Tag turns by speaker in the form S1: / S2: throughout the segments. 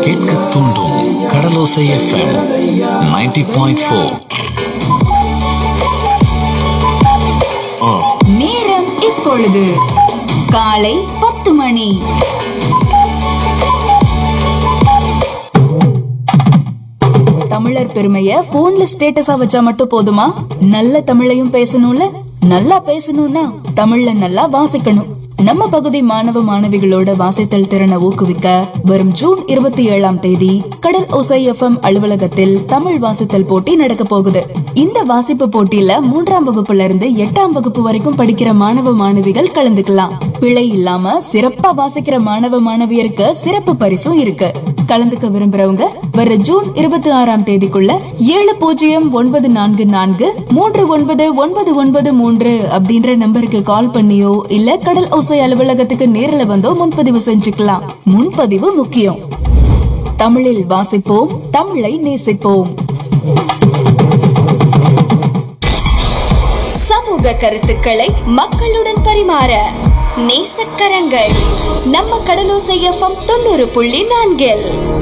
S1: கேட்க தூண்டும் கடலோசை FM 90.4 point four
S2: நேரம் இப்பொழுது காலை பத்து மணி தமிழர் பெருமைய போன்ல ஸ்டேட்டஸா வச்சா மட்டும் போதுமா நல்ல தமிழையும் பேசணும்ல நல்லா பேசணும்னா தமிழ்ல நல்லா வாசிக்கணும் நம்ம பகுதி மாணவ மாணவிகளோட வாசித்தல் திறனை ஊக்குவிக்க வரும் ஜூன் இருபத்தி ஏழாம் தேதி கடல் ஒசை எஃப்எம் அலுவலகத்தில் தமிழ் வாசித்தல் போட்டி நடக்க போகுது இந்த வாசிப்பு போட்டியில மூன்றாம் வகுப்புல இருந்து எட்டாம் வகுப்பு வரைக்கும் படிக்கிற மாணவ மாணவிகள் கலந்துக்கலாம் பிழை இல்லாம சிறப்பா வாசிக்கிற மாணவ மாணவியருக்கு சிறப்பு பரிசும் இருக்கு கலந்துக்க விரும்புறவங்க வர ஜூன் இருபத்தி ஆறாம் தேதிக்குள்ள ஏழு பூஜ்ஜியம் ஒன்பது நான்கு நான்கு மூன்று ஒன்பது ஒன்பது ஒன்பது மூன்று அப்படின்ற நம்பருக்கு கால் பண்ணியோ இல்ல கடல் ஓசை அலுவலகத்துக்கு நேர்ல வந்தோ முன்பதிவு செஞ்சுக்கலாம் முன்பதிவு முக்கியம் தமிழில் வாசிப்போம் தமிழை நேசிப்போம்
S3: சமூக கருத்துக்களை மக்களுடன் பரிமாற நேசக்கரங்கள் நம்ம கடலோசை எஃப்எம் தொண்ணூறு புள்ளி நான்கில்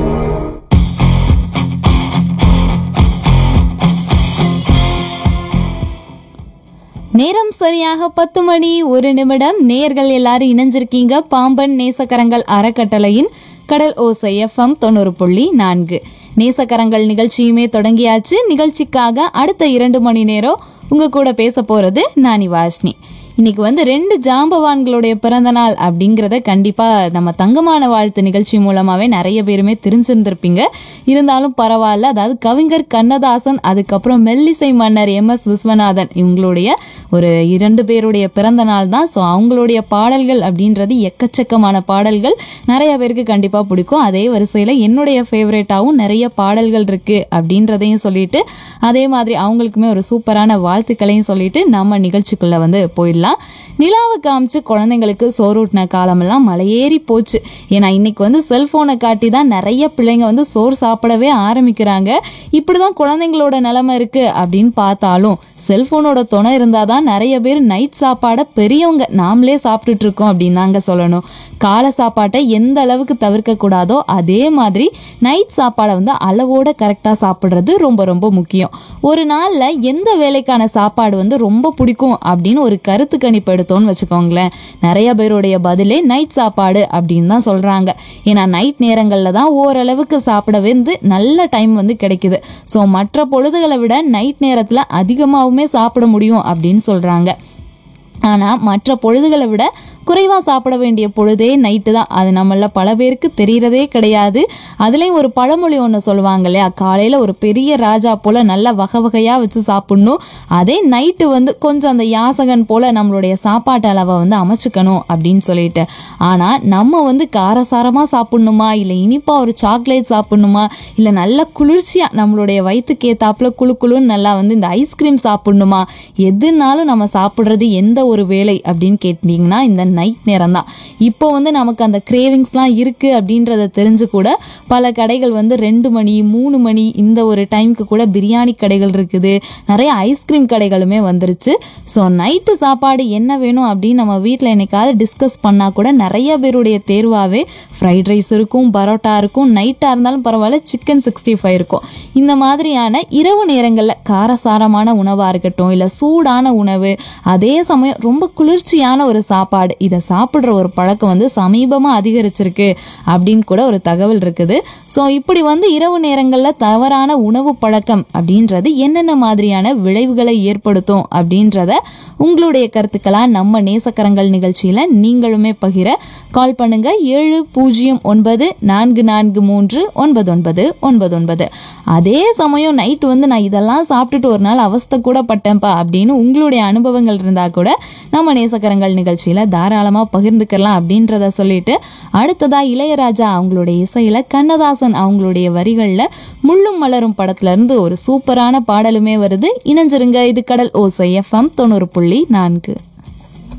S4: நேரம் சரியாக பத்து மணி ஒரு நிமிடம் நேர்கள் எல்லாரும் இணைஞ்சிருக்கீங்க பாம்பன் நேசக்கரங்கள் அறக்கட்டளையின் கடல் ஓசை எஃப்எம் தொண்ணூறு புள்ளி நான்கு நேசக்கரங்கள் நிகழ்ச்சியுமே தொடங்கியாச்சு நிகழ்ச்சிக்காக அடுத்த இரண்டு மணி நேரம் உங்க கூட பேச போறது நானி வாஷ்னி இன்னைக்கு வந்து ரெண்டு ஜாம்பவான்களுடைய பிறந்த நாள் அப்படிங்கிறத கண்டிப்பா நம்ம தங்கமான வாழ்த்து நிகழ்ச்சி மூலமாவே நிறைய பேருமே தெரிஞ்சிருந்திருப்பீங்க இருந்தாலும் பரவாயில்ல அதாவது கவிஞர் கண்ணதாசன் அதுக்கப்புறம் மெல்லிசை மன்னர் எம் எஸ் விஸ்வநாதன் இவங்களுடைய ஒரு இரண்டு பேருடைய பிறந்த நாள் தான் ஸோ அவங்களுடைய பாடல்கள் அப்படின்றது எக்கச்சக்கமான பாடல்கள் நிறைய பேருக்கு கண்டிப்பா பிடிக்கும் அதே வரிசையில என்னுடைய ஃபேவரேட்டாவும் நிறைய பாடல்கள் இருக்கு அப்படின்றதையும் சொல்லிட்டு அதே மாதிரி அவங்களுக்குமே ஒரு சூப்பரான வாழ்த்துக்களையும் சொல்லிட்டு நம்ம நிகழ்ச்சிக்குள்ள வந்து போயிடலாம் நிலாவை காமிச்சு குழந்தைங்களுக்கு சோறூட்டின காலமெல்லாம் மலையேறி போச்சு ஏன்னா இன்னைக்கு வந்து செல்போனை காட்டி தான் நிறைய பிள்ளைங்க வந்து சோறு சாப்பிடவே ஆரம்பிக்கிறாங்க இப்படிதான் குழந்தைங்களோட நிலைமை இருக்கு அப்படின்னு பார்த்தாலும் செல்போனோட துணை இருந்தாதான் நிறைய பேர் நைட் சாப்பாடை பெரியவங்க நாமளே சாப்பிட்டுட்டு இருக்கோம் அப்படின்னு தாங்க சொல்லணும் காலை சாப்பாட்டை எந்த அளவுக்கு தவிர்க்க கூடாதோ அதே மாதிரி நைட் சாப்பாடை வந்து அளவோட கரெக்டாக சாப்பிட்றது ரொம்ப ரொம்ப முக்கியம் ஒரு நாளில் எந்த வேலைக்கான சாப்பாடு வந்து ரொம்ப பிடிக்கும் அப்படின்னு ஒரு கருத்து கணிப்பு எடுத்தோம்னு வச்சுக்கோங்களேன் நிறைய பேருடைய பதிலே நைட் சாப்பாடு அப்படின்னு தான் சொல்கிறாங்க ஏன்னா நைட் நேரங்களில் தான் ஓரளவுக்கு சாப்பிட வந்து நல்ல டைம் வந்து கிடைக்குது ஸோ மற்ற பொழுதுகளை விட நைட் நேரத்தில் அதிகமாகவுமே சாப்பிட முடியும் அப்படின்னு சொல்கிறாங்க ஆனால் மற்ற பொழுதுகளை விட குறைவாக சாப்பிட வேண்டிய பொழுதே நைட்டு தான் அது நம்மள பல பேருக்கு தெரியறதே கிடையாது அதுலேயும் ஒரு பழமொழி ஒன்று சொல்லுவாங்க இல்லையா காலையில் ஒரு பெரிய ராஜா போல் நல்லா வகை வகையாக வச்சு சாப்பிட்ணும் அதே நைட்டு வந்து கொஞ்சம் அந்த யாசகன் போல் நம்மளுடைய சாப்பாட்டு அளவை வந்து அமைச்சுக்கணும் அப்படின்னு சொல்லிட்டு ஆனால் நம்ம வந்து காரசாரமாக சாப்பிட்ணுமா இல்லை இனிப்பாக ஒரு சாக்லேட் சாப்பிட்ணுமா இல்லை நல்ல குளிர்ச்சியாக நம்மளுடைய வயிற்றுக்கு ஏத்தாப்புல குழு குழுன்னு நல்லா வந்து இந்த ஐஸ்கிரீம் சாப்பிட்ணுமா எதுனாலும் நம்ம சாப்பிட்றது எந்த ஒரு வேலை அப்படின்னு கேட்டிங்கன்னா இந்த நைட் நேரம் தான் இப்போ வந்து நமக்கு அந்த கிரேவிங்ஸ்லாம் இருக்குது அப்படின்றத தெரிஞ்சு கூட பல கடைகள் வந்து ரெண்டு மணி மூணு மணி இந்த ஒரு டைமுக்கு கூட பிரியாணி கடைகள் இருக்குது நிறைய ஐஸ்கிரீம் கடைகளுமே வந்துருச்சு ஸோ நைட்டு சாப்பாடு என்ன வேணும் அப்படின்னு நம்ம வீட்டில் என்னைக்காவது டிஸ்கஸ் பண்ணால் கூட நிறைய பேருடைய தேர்வாகவே ஃப்ரைட் ரைஸ் இருக்கும் பரோட்டா இருக்கும் நைட்டாக இருந்தாலும் பரவாயில்ல சிக்கன் சிக்ஸ்டி ஃபைவ் இருக்கும் இந்த மாதிரியான இரவு நேரங்களில் காரசாரமான உணவாக இருக்கட்டும் இல்லை சூடான உணவு அதே சமயம் ரொம்ப குளிர்ச்சியான ஒரு சாப்பாடு இதை சாப்பிட்ற ஒரு பழக்கம் வந்து சமீபமாக அதிகரிச்சிருக்கு அப்படின்னு கூட ஒரு தகவல் இருக்குது ஸோ இப்படி வந்து இரவு நேரங்களில் தவறான உணவு பழக்கம் அப்படின்றது என்னென்ன மாதிரியான விளைவுகளை ஏற்படுத்தும் அப்படின்றத உங்களுடைய கருத்துக்களாக நம்ம நேசக்கரங்கள் நிகழ்ச்சியில் நீங்களுமே பகிர கால் பண்ணுங்க ஏழு பூஜ்ஜியம் ஒன்பது நான்கு நான்கு மூன்று ஒன்பது ஒன்பது ஒன்பது ஒன்பது அதே சமயம் நைட்டு வந்து நான் இதெல்லாம் சாப்பிட்டுட்டு ஒரு நாள் அவஸ்தை கூட பட்டேன்ப்பா அப்படின்னு உங்களுடைய அனுபவங்கள் இருந்தால் கூட நம்ம நேசக்கரங்கள் நிகழ்ச்சியில் தாராளமாக பகிர்ந்துக்கலாம் அப்படின்றத சொல்லிட்டு அடுத்ததா இளையராஜா அவங்களுடைய இசையில் கண்ணதாசன் அவங்களுடைய வரிகளில் முள்ளும் மலரும் படத்துல இருந்து ஒரு சூப்பரான பாடலுமே வருது இணைஞ்சிருங்க இது கடல் ஓசை எஃப்எம் தொண்ணூறு புள்ளி நான்கு